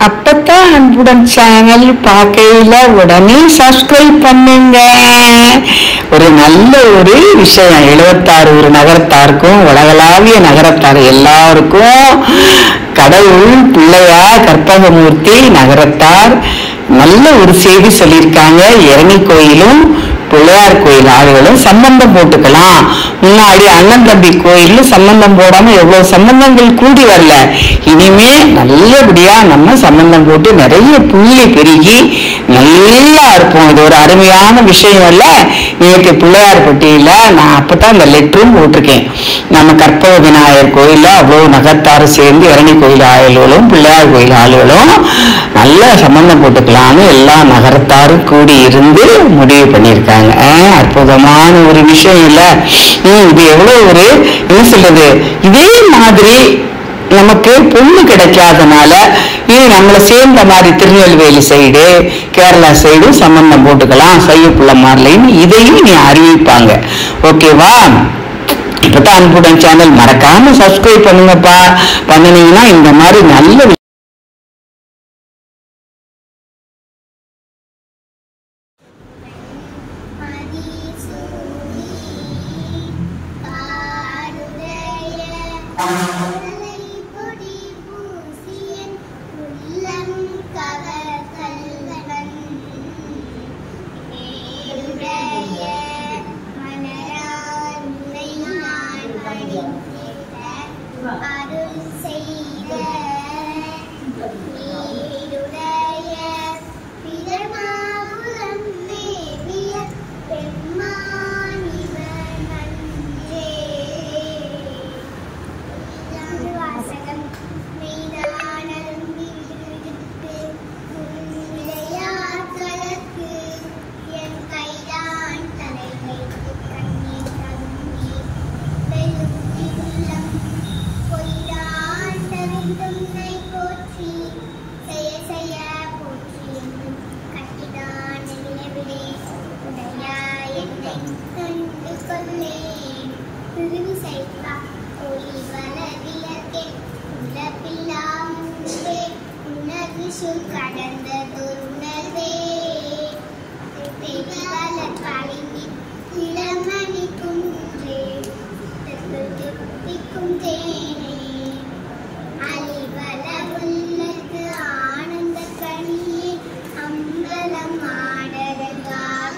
அப்பதான் அன்புடன் சேனல் பார்க்கையில உடனே சப்ஸ்கிரைப் பண்ணுங்க ஒரு நல்ல ஒரு விஷயம் எழுபத்தாறு ஒரு நகரத்தாருக்கும் உலகளாவிய நகரத்தார் எல்லாருக்கும் கடவுள் பிள்ளையா கற்பகமூர்த்தி நகரத்தார் நல்ல ஒரு செய்தி சொல்லியிருக்காங்க இரணி கோயிலும் பிள்ளையார் கோயில் ஆளுகளும் சம்பந்தம் போட்டுக்கலாம் முன்னாடி அண்ணன் தம்பி கோயில்ல சம்பந்தம் போடாம எவ்வளவு சம்பந்தங்கள் கூடி வரல இனிமே நல்லபடியா நம்ம சம்பந்தம் போட்டு நிறைய புள்ளி பெருகி நல்லா இருப்போம் இது ஒரு அருமையான விஷயம் இல்ல நேற்று பிள்ளையார் பட்டியல நான் அப்பதான் இந்த லெட்டரும் போட்டிருக்கேன் நம்ம கற்பக விநாயகர் கோயில்ல அவ்வளவு நகர்த்தாரு சேர்ந்து இரணி கோயில் ஆளுகளும் பிள்ளையார் கோயில் ஆளுகளும் நல்ல சம்பந்தம் போட்டுக்கலாம்னு எல்லா நகரத்தாரும் கூடி இருந்து முடிவு பண்ணியிருக்காங்க ஆஹ், அற்புதமான ஒரு விஷயம் இல்ல ஹம், இது எவ்வளவு ஒரு என்ன சொல்றது இதே மாதிரி நமக்கு பொண்ணு கிடைக்காதனால இது நம்மளை சேர்ந்த மாதிரி திருநெல்வேலி சைடு கேரளா சைடும் சம்பந்தம் போட்டுக்கலாம் சையப்புள்ள மாதிரிலையும் இதையும் நீ அறிவிப்பாங்க ஓகேவா இப்பதான் அன்புடன் சேனல் மறக்காம சப்ஸ்கிரைப் பண்ணுங்கப்பா பண்ணுனீங்கன்னா இந்த மாதிரி நல்ல விஷயம் அருள் செய்த நீருடைய பிரமாபுரம் மேவிய பெம்மானிவன் நன்றே. இதாவது வாசகம் மெய்தானரும் விடுவிடுத்து உன் விளையாட்களுக்கு என் கைதான் தலை வைத்து கண்ணீர் தரும்பி வெளுத்தி உள்ளம் பொய்தான் தவிர்த்துன்னை போற்றி செய்ய செய்ய போற்றி என்னும் கட்டிதான் நிலவிலே உடையா என்னை கண்டு கொள்ளேன் திருவி செய்வா ஒளி வளவிலக்கே உலப்பில்லா முன்பே உணர்வு சொல் கடந்ததொரு உணர்வே பெரிவளர் பளிங்கி இளமணி குன்றே திக்கும் தேனே அலிவல உள்ளத்து ஆனந்த கனியே அம்பலம் ஆடதற்காக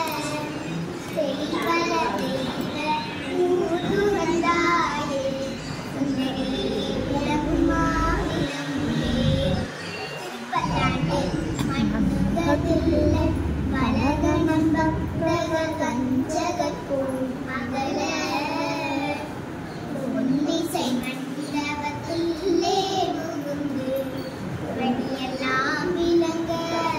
தெளிவல தெய்வ ஊது வந்தாயே சுந்தரி விளங்குமா விளங்குமே திருப்பத்தாண்டு மண்ணுகதில்ல வலகணம் பக்தக கஞ்சகக்கூர் மகள உன்னிசை மண்டபத்துள்ளே புகுந்து உறங்கியெல்லாம் விளங்க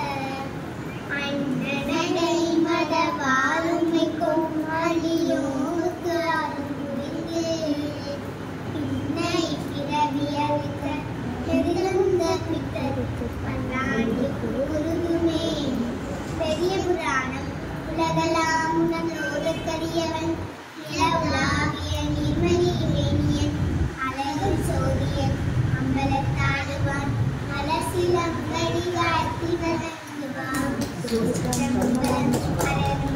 அண்ணனடை மத வாருமைக்கும் அழியோமுக்கு அருள் புரிந்து பின்னை பிறவி அளித்த பெருந்த பித்தருக்கு பல்லாண்டு கூறுதுமே பெரிய புராணம் உலகலாம் உணர்ந்தோதற்கரியவன் நிலவுலாவிய நிர்மணி வேணியன் அழகு சோதியன் அம்பலத்தாடுவான் அலசிலம் வடிவாழ்த்தி வணங்குவான் சிதம்பரம் பரம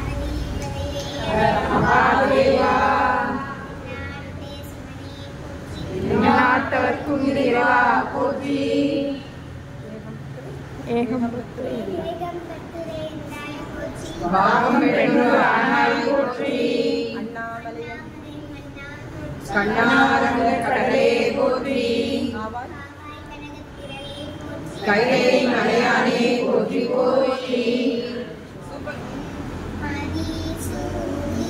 பார்வதியே நான் பேசுமணியை போற்றி நாட்டவர்க்கும் இறைவா போற்றி வேகம் பெற்றுரேன் தாய் போற்றி பாகம் பெற்றோர் ஆனாய் போற்றி அண்ணாமலை மன்னா போற்றி கண்ணாரங்க கடலே போற்றி காவாய் கனகத்திரளே போற்றி கைலை மலையானே போற்றி போற்றி மதிசூடி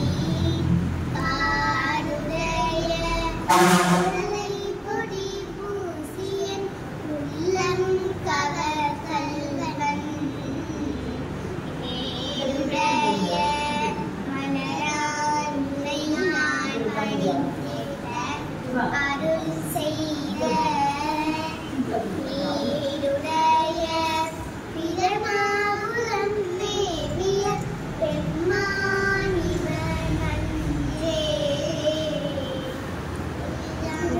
காடுடைய கடலை பொடி பூசியன் உள்ளம் கவர் கல்வன் ஏழுடைய மலரால் உன்னை நான் பணிந்திட அருள் செய்த நீருடைய பிரமாபுரம் மேவிய பெம்மானிவன் நன்றே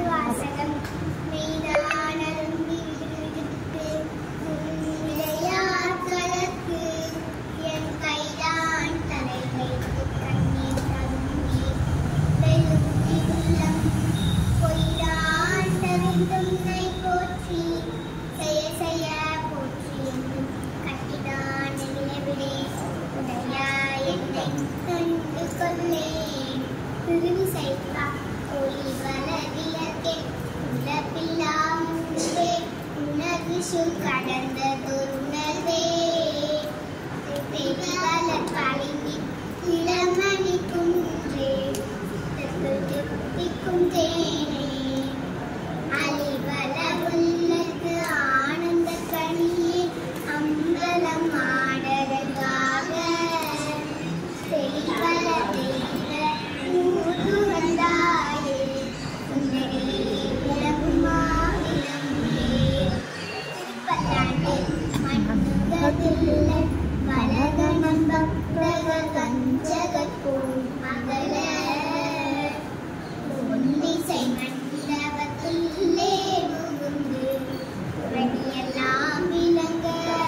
விஷு கடந்ததொருணர்வே பெரிவளர் பழங்கி இளமணி குன்றே திக்கும் தேனே அலிவல உள்ளத்து ஆனந்த கனியே அம்பலம் ஆடரகாக தெளிவல தெய்வ ஊது வந்தாயே சுந்தரி விளங்குமா விளங்குமே திருப்பத்தாண்டு மண்ணுகதில்ல வலகணம் பக்தக கஞ்சகக்கூ மகள உன்னிசை மண்டபத்துள்ளே புகுந்து உறங்கியெல்லாம் விளங்க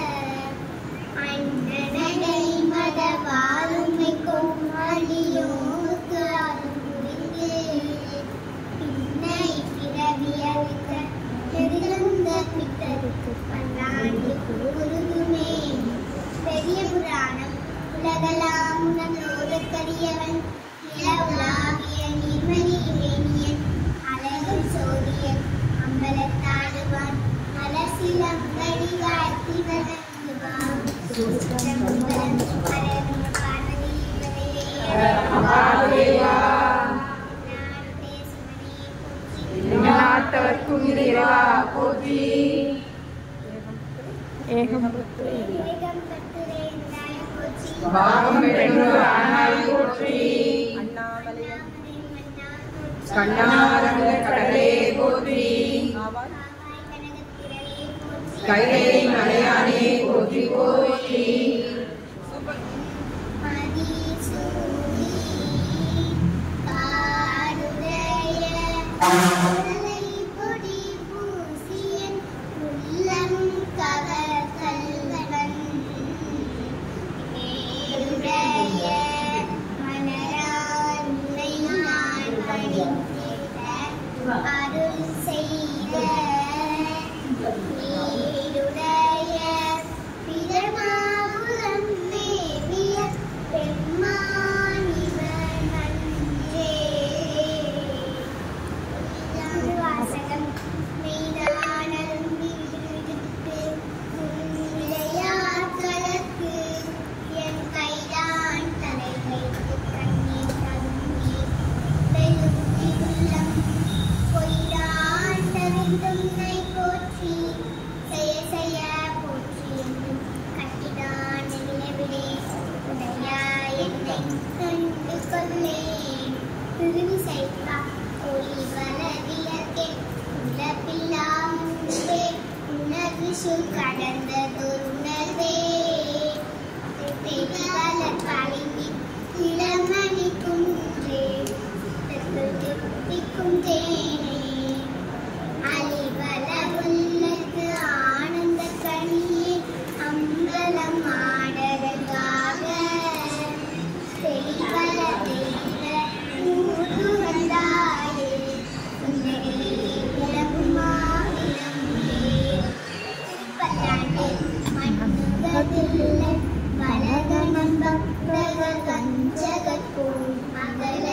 அண்ணனடை மத வாருமைக்கும் அடியோமுக்கு அருள் புரிந்து பின்னை பிறவியளித்த எழுந்த பித்தருக்கு பல்லாண்டு கூறுதுமே பெரிய புராணம் உலகலாம் உணர்ந்தோதற்கரியவன் நிலவுலாவிய நிர்மணி வேணியன் அழகு சோதியன் அம்பலத்தாடுவான் அலசிலம் கடிவாழ்த்தி வணங்குவான் சிதம்பரம் பரம பார்வதி மகாதேவா நாட்டவர்க்கும் இறைவா போற்றி பாகம் பெற்று ஆனாய் போற்றி கண்ணாரங்க கடலே போற்றி கைலை மலையானே போற்றி போற்றி அருள் செய்த நீருடைய பிரமாபுரம் மேவிய பெம்மானிவன் அன்றே. இதாவது வாசகம் மெய்தானரும் விடுவிடுத்து உன்னிலையார் கலக்கு என் கைதான் தலை வைத்து கண்ணீர் ததும்பி வெளுத்தி உள்ளம் பொய்தான் தவிர்த்துன்னை போற்றி செய்ய செய்ய போற்றி என்றும் கட்டிதான் நிலவிடே உடையா என்னை கண்டு கொள்ளேன் திருவி சைப்பா ஒளி வளவியற்கே உலப்பில்லா முன்பே உணர்வு சொல் கடந்ததொருணர்வே பெரிவளர் பழங்கி இளமணி குன்றே திக்கும் தேனே அலிவல உள்ளத்து ஆனந்த கனியே அம்பலம் ஆடரகாக தெளிவல தெய்வ ஊது வந்தாயே சுந்தரி விளங்குமா விளங்குமே திருப்பத்தாண்டு மண்ணுகதில்ல வலகணம் பக்தக கஞ்சகக்கூ மகள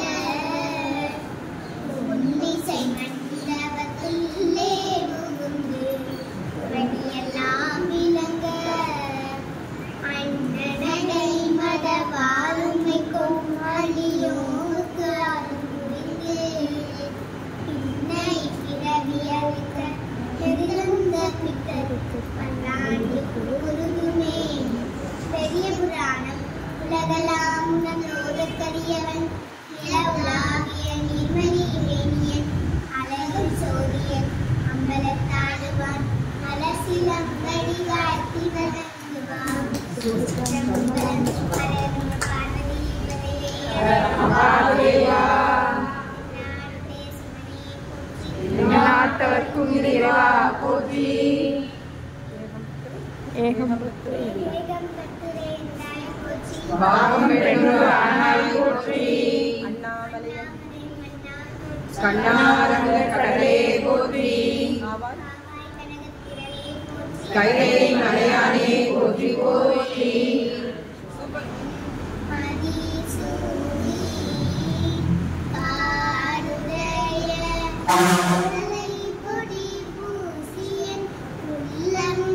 உன்னிசை மண்டபத்துள்ளே புகுந்து உறங்கியெல்லாம் விளங்க அண்ணனடை மத வாருமைக்கும் அடியோமுக்கு அருள் புரிந்து பின்னை பிறவியளித்த எழுந்த பித்தருக்கு பல்லாண்டு கூறுதுமே பெரிய புராணம் உலகலாம் உணர்ந்தோதற்கரியவன் நிலவுலாவிய நிர்மணி வேணியன் அழகு சோதியன் அம்பலத்தாடுவான் அலசிலம் கடிவாழ்த்தி வணங்குவான் சிதம்பரம் பரம பார்வதி மகாதேவா போற்றி நாட்டவர்க்கும் இறைவா போற்றி வேகம் பெற்றுரேன் போற்றி பாகம் பெற்று ஆனாய் போற்றி கண்ணாரங்க கடலே போற்றி கைலை மலையானே போற்றி போற்றி பொடி பூசியன் உள்ளம்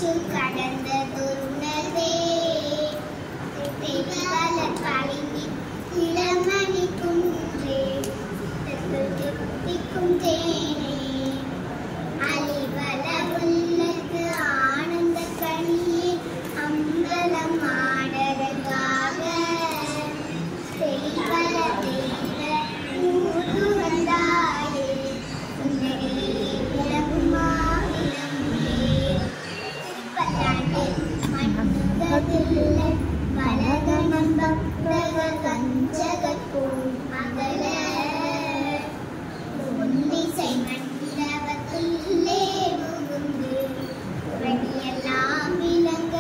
நெஞ்சுள் கடந்ததொருணர்வே பெரிவளர் பளிங்கி இளமணி குன்றே தித்திக்கும் தேனே அலிவல உள்ளத்து ஆனந்த கனியே அம்பலம் ஆடலுக்காக தெளிவல தெய்வ ஊது வந்தாயே சுந்தரியே விளங்குமா விளங்குமே திருப்பத்தாண்டு மண்ணுகதில்லை வலகணம் பக்தக கஞ்சகத்தூள் மகள உன்னிசை மண்டபத்துள்ளே புகுந்து உறங்கியெல்லாம் விளங்க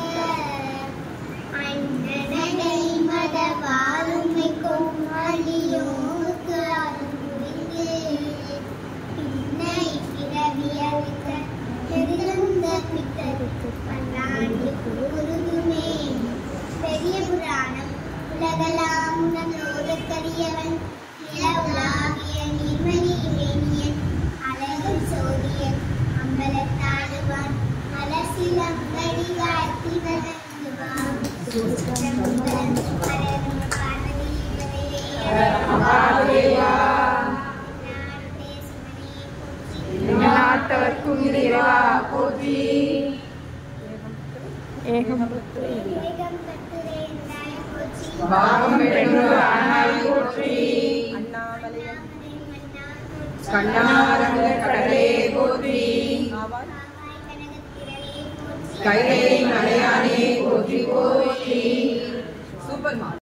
அண்ணனடை மத வாருமைக்கும் அழியோமுக்கு அருள் புரிந்து பின்னை பிறவியளித்த பெருந்த பித்தருக்கு பல்லாண்டு கூறுதுமே பெரிய புராணம் உலகலாம் உணர்ந்தோதற்கரியவன் நிலவுலாவிய நிர்மணி வேணியன் அழகில் சோதியன் அம்பலத்தாடுவான் அலசிலம் கடிகாட்டி வணங்குவான் சிதம்பரம் பரம மகாதேவா பார்வதியே நாட்டவர்க்கும் இறைவா போற்றி வேகம் பெற்றுரேன் போற்றி பாகம் பெற்று ஆனாய் போற்றி அண்ணாமலை மன்னா போற்றி கண்ணாரங்க கடலே போற்றி காவாய் கனகத்திரளே போற்றி கைலை மலையானே போற்றி போற்றி சூப்பர்மா